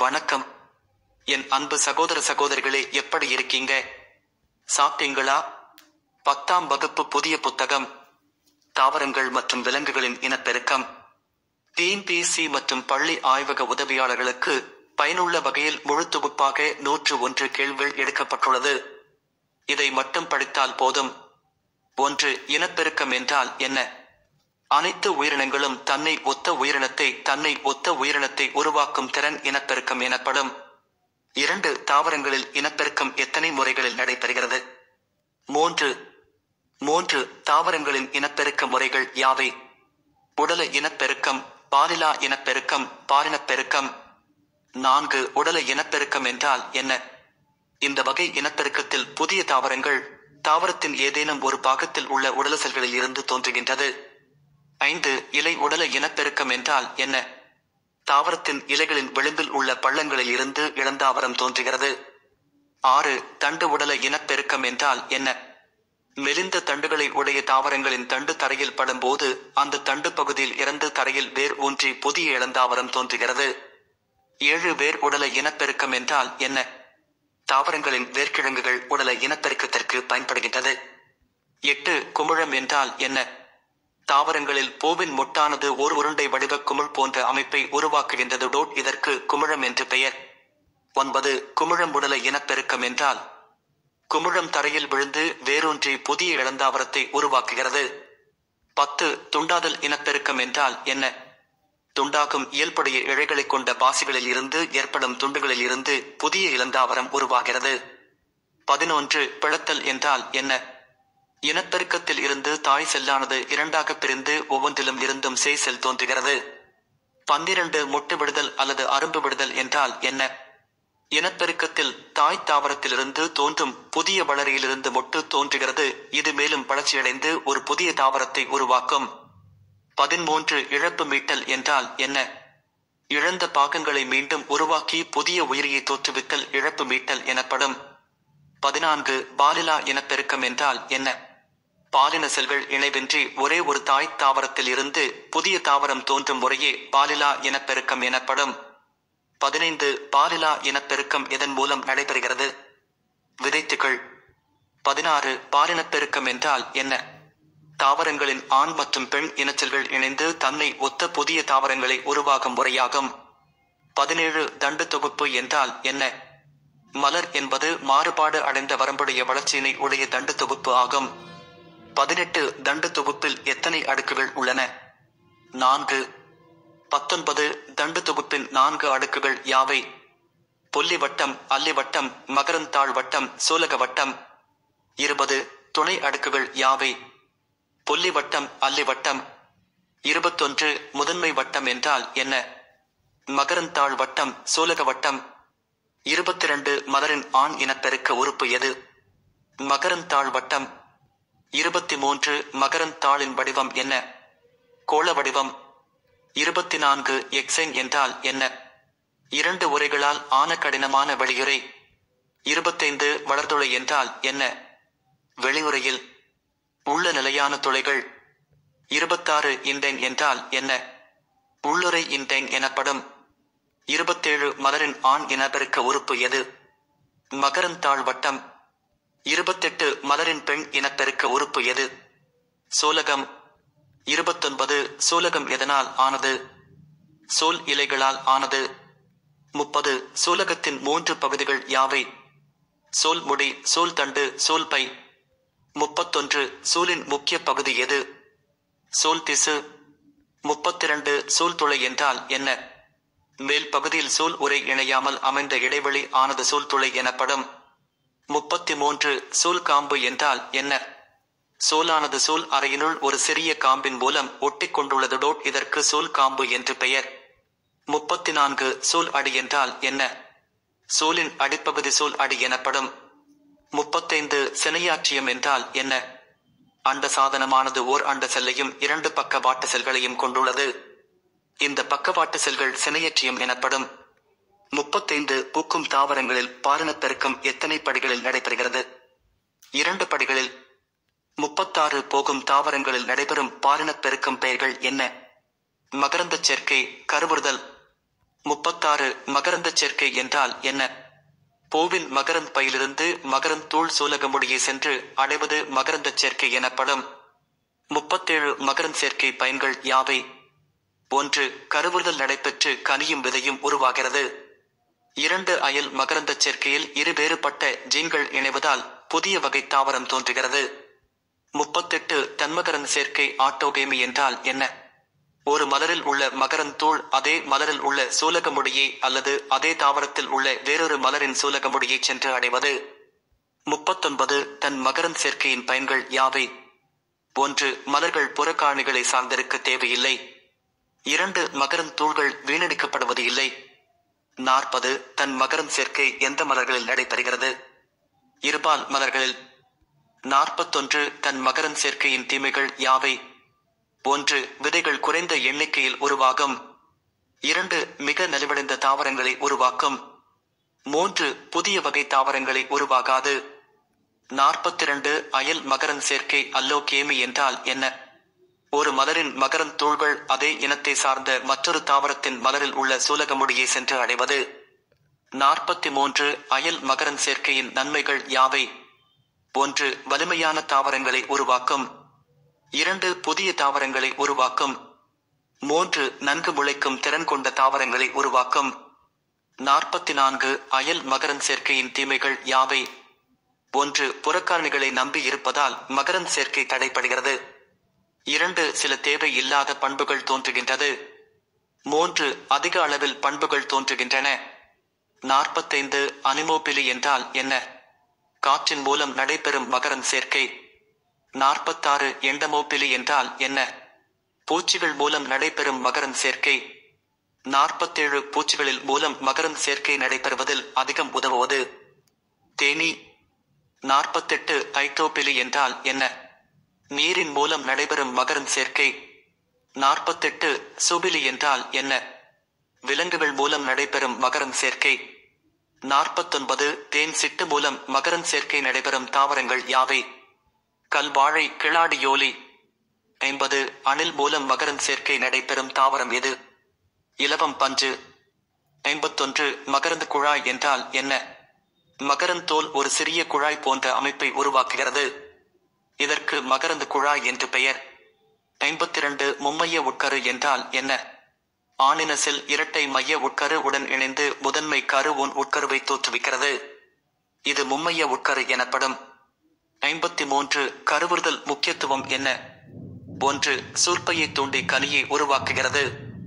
வணக்கம் என் அன்பு சகோதர சகோதரிகளே எப்படி இருக்கீங்க சாப்பிட்டீங்களா பத்தாம் வகுப்பு புதிய புத்தகம் தாவரங்கள் மற்றும் விலங்குகளின் இனப்பெருக்கம் டிஎன்பிஎஸ்சி மற்றும் பள்ளி ஆய்வக உதவியாளர்களுக்கு பயனுள்ள வகையில் முழு தொகுப்பாக நூற்று ஒன்று கேள்விகள் எடுக்கப்பட்டுள்ளது இதை மட்டும் படித்தால் போதும் ஒன்று இனப்பெருக்கம் என்றால் என்ன அனைத்து உயிரினங்களும் தன்னை ஒத்த உயிரினத்தை தன்னை ஒத்த உயிரினத்தை உருவாக்கும் திறன் இனப்பெருக்கம் எனப்படும் இரண்டு தாவரங்களில் இனப்பெருக்கம் எத்தனை முறைகளில் நடைபெறுகிறது மூன்று மூன்று தாவரங்களின் இனப்பெருக்க முறைகள் யாவை உடல இனப்பெருக்கம் பாலிலா இனப்பெருக்கம் பாலினப்பெருக்கம் நான்கு உடல இனப்பெருக்கம் என்றால் என்ன இந்த வகை இனப்பெருக்கத்தில் புதிய தாவரங்கள் தாவரத்தின் ஏதேனும் ஒரு பாகத்தில் உள்ள உடல செல்களில் இருந்து தோன்றுகின்றது ஐந்து இலை உடல இனப்பெருக்கம் என்றால் என்ன தாவரத்தின் இலைகளின் விளிம்பில் உள்ள பள்ளங்களில் இருந்து இளந்தாவரம் தோன்றுகிறது ஆறு தண்டு உடல இனப்பெருக்கம் என்றால் என்ன மெலிந்த தண்டுகளை உடைய தாவரங்களின் தண்டு தரையில் படும்போது அந்த தண்டு பகுதியில் இறந்து தரையில் வேர் ஊன்றி புதிய இளந்தாவரம் தோன்றுகிறது ஏழு வேர் உடல இனப்பெருக்கம் என்றால் என்ன தாவரங்களின் வேர்க்கிழங்குகள் உடல இனப்பெருக்கத்திற்கு பயன்படுகின்றது எட்டு குமிழம் என்றால் என்ன தாவரங்களில் பூவின் மொட்டானது ஓர் உருண்டை வடிவ குமிழ் போன்ற அமைப்பை உருவாக்குகின்றது டோட் இதற்கு குமிழம் என்று பெயர் ஒன்பது குமிழம் உடல இனப்பெருக்கம் என்றால் குமிழம் தரையில் விழுந்து வேரூன்றி புதிய இளந்தாவரத்தை உருவாக்குகிறது பத்து துண்டாதல் இனப்பெருக்கம் என்றால் என்ன துண்டாகும் இயல்புடைய இழைகளை கொண்ட பாசிகளில் இருந்து ஏற்படும் துண்டுகளில் இருந்து புதிய இளந்தாவரம் உருவாகிறது பதினொன்று பிளத்தல் என்றால் என்ன இனப்பெருக்கத்தில் இருந்து தாய் செல்லானது இரண்டாக பிரிந்து ஒவ்வொன்றிலும் இருந்தும் சேய் செல் தோன்றுகிறது பன்னிரண்டு முட்டு விடுதல் அல்லது அரும்பு விடுதல் என்றால் என்ன இனப்பெருக்கத்தில் தாய் தாவரத்திலிருந்து தோன்றும் புதிய வளரியிலிருந்து மொட்டு தோன்றுகிறது இது மேலும் வளர்ச்சியடைந்து ஒரு புதிய தாவரத்தை உருவாக்கும் பதிமூன்று இழப்பு மீட்டல் என்றால் என்ன இழந்த பாகங்களை மீண்டும் உருவாக்கி புதிய உயிரியை தோற்றுவித்தல் இழப்பு மீட்டல் எனப்படும் பதினான்கு பாலிலா இனப்பெருக்கம் என்றால் என்ன பாலின செல்கள் இணைவின்றி ஒரே ஒரு தாய் தாவரத்தில் இருந்து புதிய தாவரம் தோன்றும் முறையே பாலிலா இனப்பெருக்கம் எனப்படும் பதினைந்து பாலிலா இனப்பெருக்கம் எதன் மூலம் நடைபெறுகிறது விதைத்துகள் பதினாறு பாலினப்பெருக்கம் என்றால் என்ன தாவரங்களின் ஆண் மற்றும் பெண் இனச்சல்கள் இணைந்து தன்னை ஒத்த புதிய தாவரங்களை உருவாக்கும் முறையாகும் பதினேழு தண்டு தொகுப்பு என்றால் என்ன மலர் என்பது மாறுபாடு அடைந்த வரம்புடைய வளர்ச்சியினை உடைய தண்டு தொகுப்பு ஆகும் பதினெட்டு தண்டு தொகுப்பில் எத்தனை அடுக்குகள் உள்ளன நான்கு பத்தொன்பது தண்டு தொகுப்பின் நான்கு அடுக்குகள் யாவை பொல்லி வட்டம் அல்லி வட்டம் மகரந்தாள் வட்டம் சூலக வட்டம் இருபது துணை அடுக்குகள் யாவை பொல்லி வட்டம் அல்லி வட்டம் இருபத்தொன்று முதன்மை வட்டம் என்றால் என்ன மகரந்தாள் வட்டம் சூலக வட்டம் இருபத்தி இரண்டு மலரின் ஆண் இனப்பெருக்க உறுப்பு எது மகரந்தாள் வட்டம் இருபத்தி மூன்று மகரந்தாளின் வடிவம் என்ன கோள வடிவம் இருபத்தி நான்கு எக்ஸைன் என்றால் என்ன இரண்டு உரைகளால் ஆன கடினமான வெளியுறை இருபத்தைந்து வளர்துளை என்றால் என்ன வெளியுறையில் உள்ள நிலையான துளைகள் இருபத்தாறு இன்டைன் என்றால் என்ன உள்ளுறை இன்டைன் எனப்படும் இருபத்தேழு மலரின் ஆண் இனப்பெருக்க உறுப்பு எது மகரந்தாள் வட்டம் இருபத்தெட்டு மலரின் பெண் இனப்பெருக்க உறுப்பு எது சோலகம் இருபத்தொன்பது சூலகம் எதனால் ஆனது சோல் இலைகளால் ஆனது முப்பது சூலகத்தின் மூன்று பகுதிகள் யாவை சோல் முடி சோல் தண்டு சோல் பை முப்பத்தொன்று சூலின் முக்கிய பகுதி எது சோல் திசு முப்பத்திரண்டு சூல் துளை என்றால் என்ன மேல் பகுதியில் சூல் உரை இணையாமல் அமைந்த இடைவெளி ஆனது சூல் துளை எனப்படும் முப்பத்தி மூன்று சூல் காம்பு என்றால் என்ன சோலானது சோல் அறையினுள் ஒரு சிறிய காம்பின் மூலம் ஒட்டிக் கொண்டுள்ளது டோட் இதற்கு சோல் காம்பு என்று பெயர் முப்பத்தி நான்கு சோல் அடி என்றால் என்ன சோலின் அடிப்பகுதி சோல் அடி எனப்படும் முப்பத்தைந்து சினையாட்சியம் என்றால் என்ன அண்ட சாதனமானது ஓர் அண்ட செல்லையும் இரண்டு பக்கவாட்டு செல்களையும் கொண்டுள்ளது இந்த பக்கவாட்டு செல்கள் சினையற்றியம் எனப்படும் முப்பத்தைந்து பூக்கும் தாவரங்களில் பாலினப்பெருக்கம் எத்தனை படிகளில் நடைபெறுகிறது இரண்டு படிகளில் முப்பத்தாறு போகும் தாவரங்களில் நடைபெறும் பாலினப்பெருக்கம் பெயர்கள் என்ன மகரந்தச் சேர்க்கை கருவுறுதல் முப்பத்தாறு மகரந்த சேர்க்கை என்றால் என்ன பூவின் மகரந்த் பையிலிருந்து மகரந்த் தூள் சூலகமுடியை சென்று அடைவது மகரந்த சேர்க்கை எனப்படும் முப்பத்தேழு மகரந்த் சேர்க்கை பயன்கள் யாவை ஒன்று கருவுறுதல் நடைபெற்று கனியும் விதையும் உருவாகிறது இரண்டு அயல் மகரந்த சேர்க்கையில் இரு வேறுபட்ட ஜீன்கள் இணைவதால் புதிய வகை தாவரம் தோன்றுகிறது முப்பத்தெட்டு தன்மகரன் சேர்க்கை ஆட்டோகேமி என்றால் என்ன ஒரு மலரில் உள்ள மகரன் தூள் அதே மலரில் உள்ள சூலகமுடியை அல்லது அதே தாவரத்தில் உள்ள வேறொரு மலரின் சூலகமுடியை சென்று அடைவது முப்பத்தொன்பது தன் மகரன் சேர்க்கையின் பயன்கள் யாவை ஒன்று மலர்கள் புறக்காணிகளை சார்ந்திருக்க தேவையில்லை இரண்டு மகரன் தூள்கள் வீணடிக்கப்படுவது இல்லை நாற்பது தன் மகரன் சேர்க்கை எந்த மலர்களில் நடைபெறுகிறது இருபால் மலர்களில் நாற்பத்தொன்று தன் மகரன் சேர்க்கையின் தீமைகள் யாவை ஒன்று விதைகள் குறைந்த எண்ணிக்கையில் உருவாகும் இரண்டு மிக நலிவடைந்த தாவரங்களை உருவாக்கும் மூன்று புதிய வகை தாவரங்களை உருவாகாது நாற்பத்தி இரண்டு அயல் மகரன் சேர்க்கை அல்லோ கேமி என்றால் என்ன ஒரு மலரின் மகரன் தூள்கள் அதே இனத்தை சார்ந்த மற்றொரு தாவரத்தின் மலரில் உள்ள சூலகமுடியை சென்று அடைவது நாற்பத்தி மூன்று அயல் மகரன் சேர்க்கையின் நன்மைகள் யாவை ஒன்று வலிமையான தாவரங்களை உருவாக்கும் இரண்டு புதிய தாவரங்களை உருவாக்கும் மூன்று நன்கு முளைக்கும் திறன் கொண்ட தாவரங்களை உருவாக்கும் நாற்பத்தி நான்கு அயல் மகரன் சேர்க்கையின் தீமைகள் யாவை ஒன்று புறக்காரணிகளை நம்பி இருப்பதால் மகரன் சேர்க்கை தடைப்படுகிறது இரண்டு சில தேவை இல்லாத பண்புகள் தோன்றுகின்றது மூன்று அதிக அளவில் பண்புகள் தோன்றுகின்றன நாற்பத்தைந்து அனிமோபிலி என்றால் என்ன காற்றின் மூலம் நடைபெறும் மகரன் சேர்க்கை நாற்பத்தாறு எண்டமோபிலி என்றால் என்ன பூச்சிகள் மூலம் நடைபெறும் மகரன் சேர்க்கை நாற்பத்தேழு பூச்சிகளில் மூலம் மகரன் சேர்க்கை நடைபெறுவதில் அதிகம் உதவுவது தேனி நாற்பத்தெட்டு ஐட்டோபிலி என்றால் என்ன நீரின் மூலம் நடைபெறும் மகரன் சேர்க்கை நாற்பத்தெட்டு சுபிலி என்றால் என்ன விலங்குகள் மூலம் நடைபெறும் மகரன் சேர்க்கை நாற்பத்தொன்பது தேன் சிட்டு மூலம் மகரன் சேர்க்கை நடைபெறும் தாவரங்கள் யாவை கல்வாழை கிளாடியோலி ஐம்பது அணில் மூலம் மகரன் சேர்க்கை நடைபெறும் தாவரம் எது இலவம் பஞ்சு ஐம்பத்தொன்று மகரந்த குழாய் என்றால் என்ன மகரன் தோல் ஒரு சிறிய குழாய் போன்ற அமைப்பை உருவாக்குகிறது இதற்கு மகரந்த குழாய் என்று பெயர் ஐம்பத்தி இரண்டு மும்மைய உட்கரு என்றால் என்ன ஆணின செல் இரட்டை மைய உட்கரு உடன் இணைந்து முதன்மை கரு உன் உட்கருவை தோற்றுவிக்கிறது இது மும்மைய உட்கரு எனப்படும் ஐம்பத்தி மூன்று கருவுறுதல் முக்கியத்துவம் என்ன ஒன்று சூர்ப்பையை தூண்டி கனியை உருவாக்குகிறது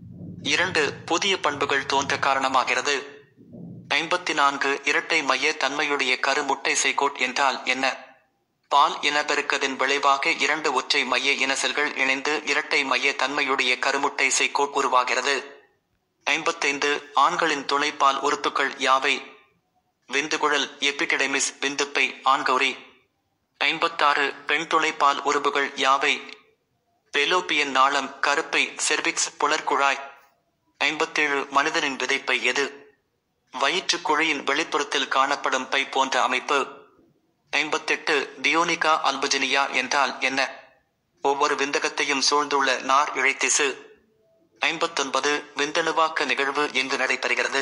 இரண்டு புதிய பண்புகள் தோன்ற காரணமாகிறது ஐம்பத்தி நான்கு இரட்டை மைய தன்மையுடைய கரு முட்டை செய்கோட் என்றால் என்ன பால் இனப்பெருக்கத்தின் விளைவாக இரண்டு ஒற்றை மைய இன செல்கள் இணைந்து இரட்டை மைய தன்மையுடைய கருமுட்டை செய்கோட் உருவாகிறது ஐம்பத்தைந்து ஆண்களின் துணைப்பால் உறுப்புகள் யாவை விந்துகுழல் எபிடெமிஸ் விந்துப்பை ஆண்கௌரி ஐம்பத்தாறு பெண் துணைப்பால் உறுப்புகள் யாவை பெலோப்பியன் நாளம் கருப்பை செர்விக்ஸ் புலர்குழாய் ஐம்பத்தேழு மனிதனின் விதைப்பை எது வயிற்றுக் குழியின் வெளிப்புறத்தில் காணப்படும் பை போன்ற அமைப்பு ஐம்பத்தெட்டு டியோனிகா அல்பஜினியா என்றால் என்ன ஒவ்வொரு விந்தகத்தையும் சூழ்ந்துள்ள நார் இழைத்திசு ஐம்பத்தொன்பது விந்தணுவாக்க நிகழ்வு எங்கு நடைபெறுகிறது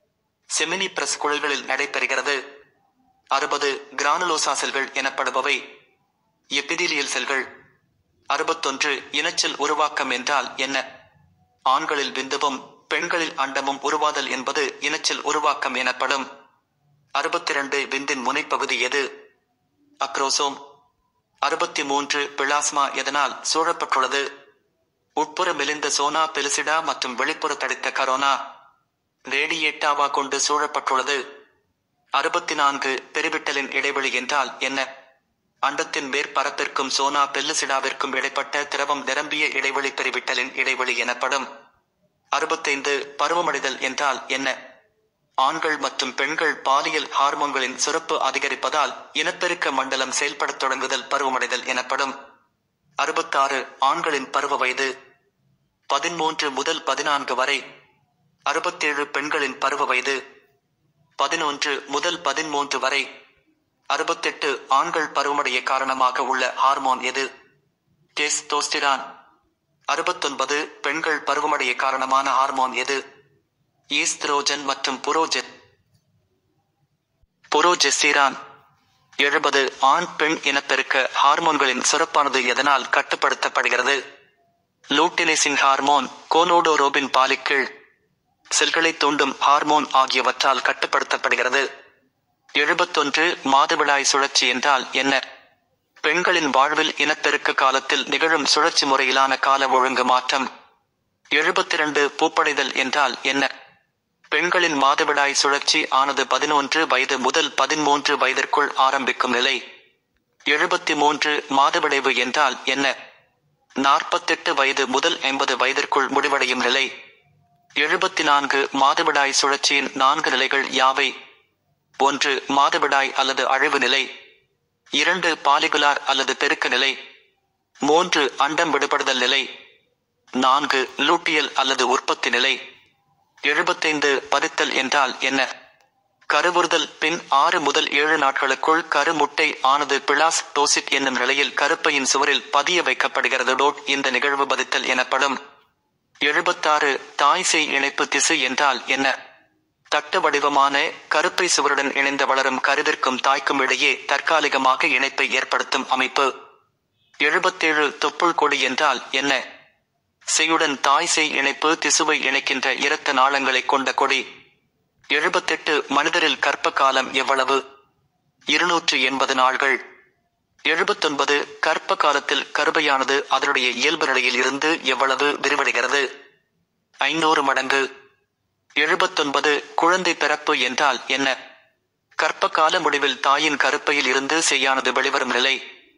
செமினி பிரஸ் குழல்களில் நடைபெறுகிறது அறுபது கிரானுலோசா செல்கள் எனப்படுபவை எபிதீலியல் செல்கள் அறுபத்தொன்று இனச்சல் உருவாக்கம் என்றால் என்ன ஆண்களில் விந்துவும் பெண்களில் அண்டமும் உருவாதல் என்பது இனச்சல் உருவாக்கம் எனப்படும் அறுபத்தி இரண்டு விந்தின் முனைப்பகுதி எது அக்ரோசோம் அறுபத்தி மூன்று பிளாஸ்மா எதனால் சூழப்பட்டுள்ளது உட்புற மெலிந்த சோனா பெலிசிடா மற்றும் வெளிப்புற தடித்த கரோனா ரேடியேட்டாவா கொண்டு சூழப்பட்டுள்ளது அறுபத்தி நான்கு பெருவிட்டலின் இடைவெளி என்றால் என்ன அண்டத்தின் மேற்பரப்பிற்கும் சோனா பெல்லுசிடாவிற்கும் இடைப்பட்ட திரவம் நிரம்பிய இடைவெளி பெருவிட்டலின் இடைவெளி எனப்படும் அறுபத்தைந்து பருவமடைதல் என்றால் என்ன ஆண்கள் மற்றும் பெண்கள் பாலியல் ஹார்மோன்களின் சுரப்பு அதிகரிப்பதால் இனப்பெருக்க மண்டலம் செயல்படத் தொடங்குதல் பருவமடைதல் எனப்படும் அறுபத்தாறு ஆண்களின் பருவ வயது பதிமூன்று முதல் பதினான்கு வரை அறுபத்தேழு பெண்களின் பருவ வயது பதினொன்று முதல் பதிமூன்று வரை அறுபத்தெட்டு ஆண்கள் பருவமடைய காரணமாக உள்ள ஹார்மோன் எது டெஸ்டோஸ்டிரான் அறுபத்தொன்பது பெண்கள் பருவமடைய காரணமான ஹார்மோன் எது ஈஸ்ட்ரோஜன் மற்றும் புரோஜெ புரோஜெஸ்டிரான் எழுபது ஆண் பெண் இனப்பெருக்க ஹார்மோன்களின் சுரப்பானது எதனால் கட்டுப்படுத்தப்படுகிறது லூட்டினைசின் ஹார்மோன் கோனோடோரோபின் பாலிக்கீழ் செல்களை தூண்டும் ஹார்மோன் ஆகியவற்றால் கட்டுப்படுத்தப்படுகிறது எழுபத்தொன்று மாதவிடாய் சுழற்சி என்றால் என்ன பெண்களின் வாழ்வில் இனப்பெருக்க காலத்தில் நிகழும் சுழற்சி முறையிலான கால ஒழுங்கு மாற்றம் எழுபத்திரண்டு பூப்படைதல் என்றால் என்ன பெண்களின் மாதவிடாய் சுழற்சி ஆனது பதினொன்று வயது முதல் பதிமூன்று வயதிற்குள் ஆரம்பிக்கும் நிலை எழுபத்தி மூன்று மாதவிடைவு என்றால் என்ன நாற்பத்தெட்டு வயது முதல் ஐம்பது வயதிற்குள் முடிவடையும் நிலை எழுபத்தி நான்கு மாதவிடாய் சுழற்சியின் நான்கு நிலைகள் யாவை ஒன்று மாதவிடாய் அல்லது அழிவு நிலை இரண்டு பாலிகுலார் அல்லது பெருக்க நிலை மூன்று அண்டம் விடுபடுதல் நிலை நான்கு லூட்டியல் அல்லது உற்பத்தி நிலை எழுபத்தைந்து பதித்தல் என்றால் என்ன கருவுறுதல் பின் ஆறு முதல் ஏழு நாட்களுக்குள் கருமுட்டை ஆனது பிளாஸ் டோசிட் என்னும் நிலையில் கருப்பையின் சுவரில் பதிய வைக்கப்படுகிறது டோட் இந்த நிகழ்வு பதித்தல் எனப்படும் எழுபத்தாறு தாய் சேய் இணைப்பு திசு என்றால் என்ன தட்டு வடிவமான கருப்பை சுவருடன் இணைந்து வளரும் கருவிற்கும் தாய்க்கும் இடையே தற்காலிகமாக இணைப்பை ஏற்படுத்தும் அமைப்பு எழுபத்தேழு தொப்புள் கொடி என்றால் என்ன செய்யுடன் தாய் செய் இணைப்பு திசுவை இணைக்கின்ற இரத்த நாளங்களை கொண்ட கொடி எழுபத்தெட்டு மனிதரில் கற்ப காலம் எவ்வளவு இருநூற்று எண்பது நாள்கள் எழுபத்தொன்பது கற்ப காலத்தில் கருவையானது அதனுடைய இயல்பு நிலையில் இருந்து எவ்வளவு விரிவடைகிறது ஐநூறு மடங்கு எழுபத்தொன்பது குழந்தை பிறப்பு என்றால் என்ன கற்ப கால முடிவில் தாயின் கருப்பையில் இருந்து செய்யானது வெளிவரும் நிலை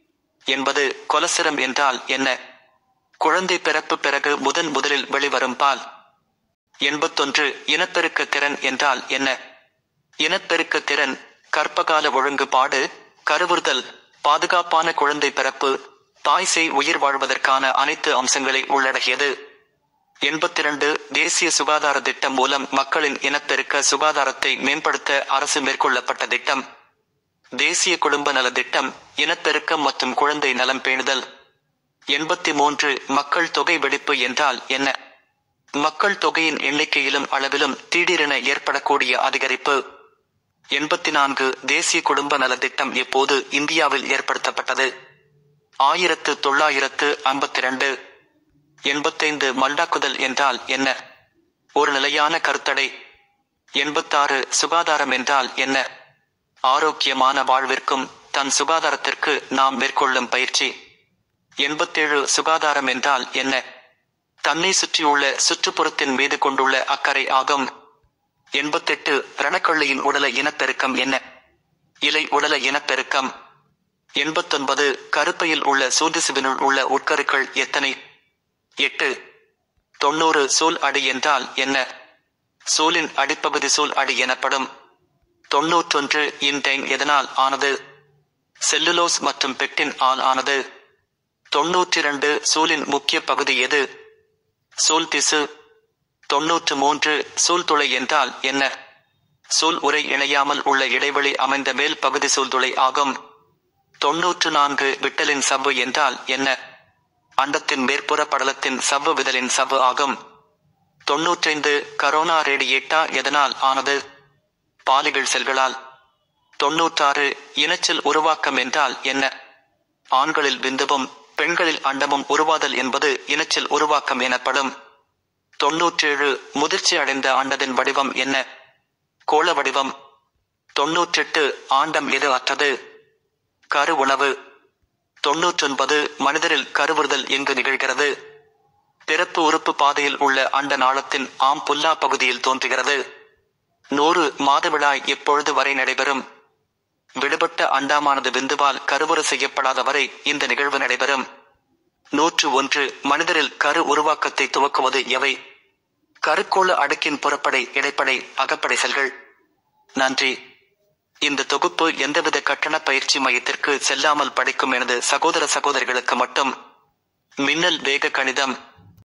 என்பது கொலசிரம் என்றால் என்ன குழந்தை பிறப்பு பிறகு முதன் முதலில் வெளிவரும் பால் எண்பத்தொன்று இனப்பெருக்க திறன் என்றால் என்ன இனப்பெருக்க திறன் கற்பகால ஒழுங்குபாடு கருவுறுதல் பாதுகாப்பான குழந்தை பிறப்பு தாய் செய் உயிர் வாழ்வதற்கான அனைத்து அம்சங்களை உள்ளடக்கியது எண்பத்தி இரண்டு தேசிய சுகாதார திட்டம் மூலம் மக்களின் இனப்பெருக்க சுகாதாரத்தை மேம்படுத்த அரசு மேற்கொள்ளப்பட்ட திட்டம் தேசிய குடும்ப நல திட்டம் இனப்பெருக்கம் மற்றும் குழந்தை நலம் பேணுதல் எண்பத்தி மூன்று மக்கள் தொகை வெடிப்பு என்றால் என்ன மக்கள் தொகையின் எண்ணிக்கையிலும் அளவிலும் திடீரென ஏற்படக்கூடிய அதிகரிப்பு எண்பத்தி நான்கு தேசிய குடும்ப நல திட்டம் எப்போது இந்தியாவில் ஏற்படுத்தப்பட்டது ஆயிரத்து தொள்ளாயிரத்து ஐம்பத்தி இரண்டு எண்பத்தைந்து மல்லாக்குதல் என்றால் என்ன ஒரு நிலையான கருத்தடை எண்பத்தாறு சுகாதாரம் என்றால் என்ன ஆரோக்கியமான வாழ்விற்கும் தன் சுகாதாரத்திற்கு நாம் மேற்கொள்ளும் பயிற்சி எண்பத்தேழு சுகாதாரம் என்றால் என்ன தன்னை சுற்றியுள்ள சுற்றுப்புறத்தின் மீது கொண்டுள்ள அக்கறை ஆகும் எண்பத்தெட்டு ரணக்கள்ளியின் உடல இனப்பெருக்கம் என்ன இலை உடல இனப்பெருக்கம் எண்பத்தொன்பது கருப்பையில் உள்ள சூதிசுவினுள் உள்ள உட்கருக்கள் எத்தனை எட்டு தொண்ணூறு சூல் அடி என்றால் என்ன சூலின் அடிப்பகுதி சூல் அடி எனப்படும் தொன்னூற்றொன்று இன்டைன் எதனால் ஆனது செல்லுலோஸ் மற்றும் பெக்டின் ஆல் ஆனது தொன்னூற்றி இரண்டு சூலின் முக்கிய பகுதி எது சூல் திசு தொன்னூற்று மூன்று சூழ்துளை என்றால் என்ன சூல் உரை இணையாமல் உள்ள இடைவெளி அமைந்த மேல் பகுதி சூழ்துளை ஆகும் தொன்னூற்று நான்கு விட்டலின் சவ்வு என்றால் என்ன அண்டத்தின் மேற்புற படலத்தின் சவ்வு விதலின் சவ்வு ஆகும் தொன்னூற்றைந்து கரோனா ரேடியேட்டா எதனால் ஆனது பாலிகள் செல்களால் தொன்னூற்றாறு இனச்சல் உருவாக்கம் என்றால் என்ன ஆண்களில் விந்துவும் பெண்களில் அண்டமும் உருவாதல் என்பது இனச்சல் உருவாக்கம் எனப்படும் தொன்னூற்றேழு முதிர்ச்சி அடைந்த அண்டத்தின் வடிவம் என்ன கோள வடிவம் தொன்னூற்றெட்டு ஆண்டம் எது அற்றது கரு உணவு தொன்னூற்றொன்பது மனிதரில் கருவுறுதல் எங்கு நிகழ்கிறது பிறப்பு உறுப்பு பாதையில் உள்ள அண்ட நாளத்தின் ஆம் புல்லா பகுதியில் தோன்றுகிறது நூறு மாதவிழாய் எப்பொழுது வரை நடைபெறும் விடுபட்ட அண்டாமானது விந்துவால் கருவுறு செய்யப்படாத வரை இந்த நிகழ்வு நடைபெறும் நூற்று ஒன்று மனிதரில் கரு உருவாக்கத்தை துவக்குவது எவை கருக்கோள அடுக்கின் புறப்படை இடைப்படை அகப்படை செல்கள் நன்றி இந்த தொகுப்பு எந்தவித கட்டண பயிற்சி மையத்திற்கு செல்லாமல் படிக்கும் எனது சகோதர சகோதரிகளுக்கு மட்டும் மின்னல் வேக கணிதம்